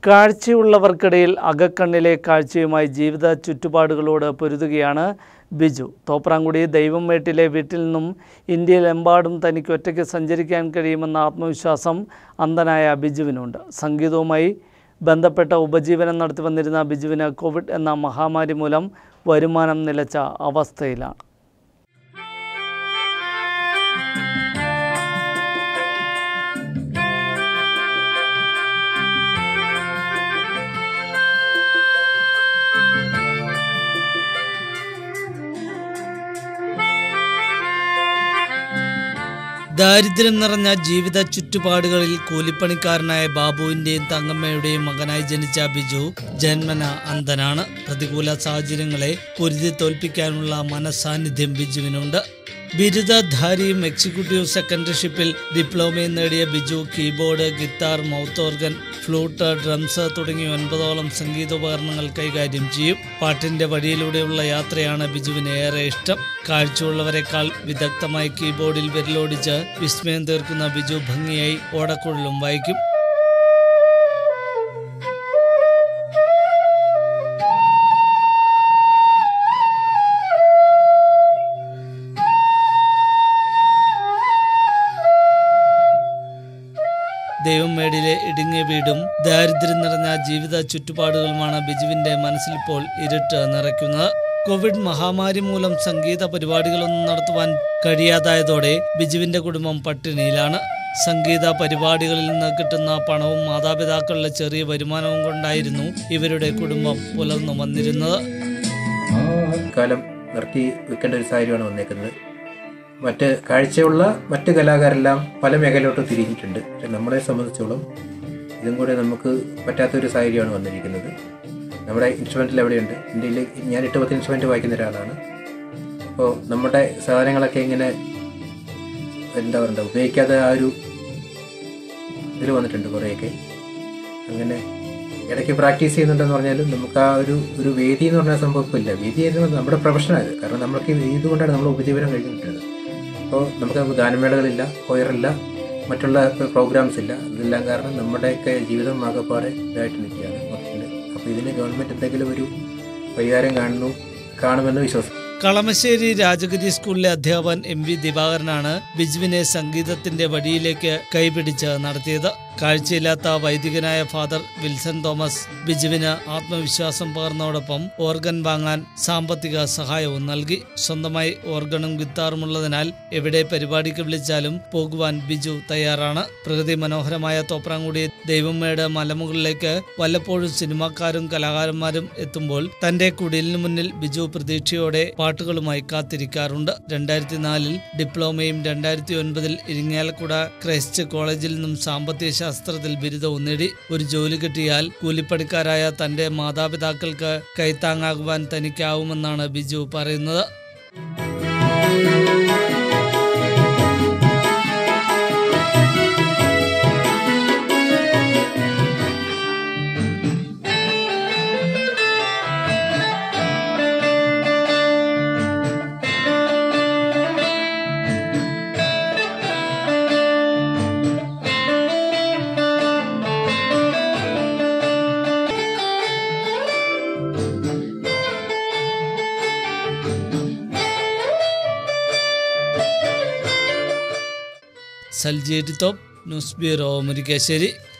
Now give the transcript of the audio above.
കാഴ്ചയുള്ളവർക്കിടയിൽ അകക്കണ്ണിലെ കാഴ്ചയുമായി ജീവിത ചുറ്റുപാടുകളോട് പൊരുതുകയാണ് ബിജു തോപ്രാങ്കുടി ദൈവംമേട്ടിലെ വീട്ടിൽ നിന്നും ഇന്ത്യയിലെമ്പാടും തനിക്ക് ഒറ്റയ്ക്ക് സഞ്ചരിക്കാൻ കഴിയുമെന്ന ആത്മവിശ്വാസം അന്ധനായ ബിജുവിനുണ്ട് സംഗീതവുമായി ബന്ധപ്പെട്ട ഉപജീവനം നടത്തി വന്നിരുന്ന ബിജുവിന് കോവിഡ് എന്ന മഹാമാരി മൂലം വരുമാനം നിലച്ച അവസ്ഥയിലാണ് ദാരിദ്ര്യം നിറഞ്ഞ ജീവിത ചുറ്റുപാടുകളിൽ കൂലിപ്പണിക്കാരനായ ബാബുവിന്റെയും തങ്കമ്മയുടെയും മകനായി ജനിച്ച ബിജു ജന്മന അന്ധനാണ് പ്രതികൂല സാഹചര്യങ്ങളെ പൊരുതി തോൽപ്പിക്കാനുള്ള മനസാന്നിധ്യം ബിജുവിനുണ്ട് ബിരുദധാരിയും എക്സിക്യൂട്ടീവ് സെക്കൻഡറിഷിപ്പിൽ ഡിപ്ലോമയും നേടിയ Biju keyboard guitar mouth organ flute drums തുടങ്ങിയ ഒൻപതോളം സംഗീതോപകരണങ്ങൾ കൈകാര്യം ചെയ്യും പാട്ടിന്റെ വഴിയിലൂടെയുള്ള യാത്രയാണ് ബിജുവിന് ഏറെ ഇഷ്ടം കാഴ്ചയുള്ളവരെക്കാൾ വിദഗ്ധമായി കീബോർഡിൽ വിരലോടിച്ച് വിസ്മയം തീർക്കുന്ന ബിജു ഭംഗിയായി ഓടക്കുഴലും വായിക്കും ദൈവമേടിലെ ഇടുങ്ങിയ വീടും ദാരിദ്ര്യം നിറഞ്ഞ ജീവിത ചുറ്റുപാടുകളുമാണ് ബിജുവിന്റെ മനസ്സിലിപ്പോൾ ഇരുട്ട് നിറയ്ക്കുന്നത് കോവിഡ് മഹാമാരി മൂലം സംഗീത പരിപാടികളൊന്നും നടത്തുവാൻ കഴിയാതായതോടെ ബിജുവിന്റെ കുടുംബം പട്ടിണിയിലാണ് സംഗീത പരിപാടികളിൽ നിന്ന് കിട്ടുന്ന പണവും മാതാപിതാക്കളുടെ ചെറിയ വരുമാനവും കൊണ്ടായിരുന്നു ഇവരുടെ കുടുംബം പുലർന്നു വന്നിരുന്നത് കാലം നിർത്തി വെക്കേണ്ട ഒരു സാഹചര്യമാണ് വന്നേക്കുന്നത് മറ്റ് കാഴ്ചയുള്ള മറ്റ് കലാകാരെല്ലാം പല മേഖലയിലോട്ട് തിരിഞ്ഞിട്ടുണ്ട് പക്ഷെ നമ്മളെ സംബന്ധിച്ചോളം ഇതും കൂടെ നമുക്ക് പറ്റാത്തൊരു സാഹചര്യമാണ് വന്നിരിക്കുന്നത് നമ്മുടെ ഇൻസ്ട്രുമെൻറ്റിൽ എവിടെയുണ്ട് ഇന്ത്യയിൽ ഞാൻ എട്ട് പത്ത് ഇൻസ്ട്രുമെൻറ്റ് വായിക്കുന്ന ഒരാളാണ് അപ്പോൾ നമ്മുടെ സാധനങ്ങളൊക്കെ ഇങ്ങനെ എന്താ പറയുക ഉപയോഗിക്കാതെ ആ ഒരു ഇതിൽ വന്നിട്ടുണ്ട് കുറേയൊക്കെ അങ്ങനെ ഇടയ്ക്ക് പ്രാക്ടീസ് ചെയ്യുന്നുണ്ടെന്ന് പറഞ്ഞാലും നമുക്ക് ആ ഒരു ഒരു വേദി എന്ന് പറഞ്ഞ സംഭവം ഇപ്പോൾ ഇല്ല വേദി എന്ന് പറഞ്ഞാൽ നമ്മുടെ പ്രൊഫഷനാണ് കാരണം നമ്മൾക്ക് ഇതുകൊണ്ടാണ് നമ്മൾ ഉപജീവനം കഴിഞ്ഞിട്ടുള്ളത് അപ്പോൾ നമുക്ക് ഗാനമേളകളില്ല കൊയറില്ല മറ്റുള്ള പ്രോഗ്രാംസ് ഇല്ല ഇതെല്ലാം കാരണം നമ്മുടെയൊക്കെ ജീവിതം ആകെപ്പാടെ ഇതായിട്ട് നിൽക്കുകയാണ് മൊത്തത്തിൽ അപ്പോൾ ഇതിന് ഗവൺമെൻറ് എന്തെങ്കിലും ഒരു പരിഹാരം കാണുന്നു കാണുമെന്ന് വിശ്വസിക്കുന്നു കളമശ്ശേരി രാജഗിരി സ്കൂളിലെ അധ്യാപകൻ എം വി ദിവാകരനാണ് ബിജുവിനെ സംഗീതത്തിന്റെ വഴിയിലേക്ക് കൈപിടിച്ച് നടത്തിയത് കാഴ്ചയില്ലാത്ത വൈദികനായ ഫാദർ വിൽസൺ തോമസ് ബിജുവിന് ആത്മവിശ്വാസം പകർന്നതോടൊപ്പം ഓർഗൻ വാങ്ങാൻ സാമ്പത്തിക സഹായവും നൽകി സ്വന്തമായി ഓർഗണും ഗിത്താറും ഉള്ളതിനാൽ എവിടെ പരിപാടിക്ക് വിളിച്ചാലും പോകുവാൻ ബിജു തയ്യാറാണ് പ്രകൃതി മനോഹരമായ തോപ്രാങ്കുടി ദൈവമ്മയുടെ മലമുകളിലേക്ക് വല്ലപ്പോഴും സിനിമാക്കാരും കലാകാരന്മാരും എത്തുമ്പോൾ തന്റെ കുടിലിന് മുന്നിൽ ബിജു പ്രതീക്ഷയോടെ പാട്ടുകളുമായി കാത്തിരിക്കാറുണ്ട് രണ്ടായിരത്തി നാലിൽ ഡിപ്ലോമയും രണ്ടായിരത്തി ഒൻപതിൽ ഇരിങ്ങാലക്കുട ക്രൈസ്റ്റ് കോളേജിൽ നിന്നും സാമ്പത്തിക ശാസ്ത്രത്തിൽ ബിരുദവും നേടി ഒരു ജോലി കിട്ടിയാൽ കൂലിപ്പണിക്കാരായ തന്റെ മാതാപിതാക്കൾക്ക് കൈത്താങ്ങാകുവാൻ തനിക്കാവുമെന്നാണ് ബിജു പറയുന്നത് സൽജേരി തോപ്പ് ന്യൂസ് ബ്യൂറോ മുരിക്കാശ്ശേരി